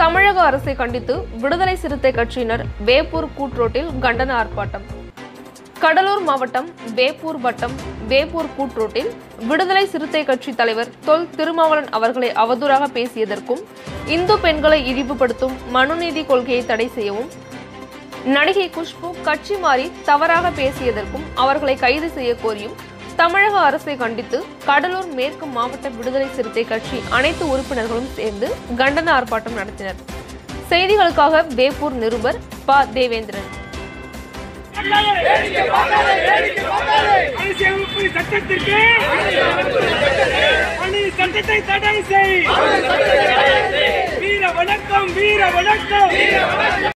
தமிழக அரசை கண்டித்து விடுதலை சிறுத்தை கட்சியினர் வேப்பூர் கூட்ரோட்டில் கண்டன ஆர்ப்பாட்டம் கடலூர் மாவட்டம் வேப்பூர் வட்டம் வேப்பூர் கூட்ரோட்டில் விடுதலை சிறுத்தை கட்சி தலைவர் தொல் திருமாவளவன் அவர்களை அவதூறாக பேசியதற்கும் இந்து பெண்களை இழிவுபடுத்தும் மனுநீதி கொள்கையை தடை செய்யவும் நடிகை குஷ்பு கட்சி மாறி தவறாக பேசியதற்கும் அவர்களை கைது செய்ய கோரியும் தமிழக அரசை கண்டித்து கடலூர் மேற்கு மாவட்ட விடுதலை சிறுத்தை கட்சி அனைத்து உறுப்பினர்களும் சேர்ந்து கண்டன ஆர்ப்பாட்டம் நடத்தினர் செய்திகளுக்காக வேப்பூர் நிருபர் ப தேவேந்திரன் அரசியலமைப்பு சட்டத்திற்கு பணி சட்டத்தை தடை செய் வீர வணக்கம் வீர வணக்கம்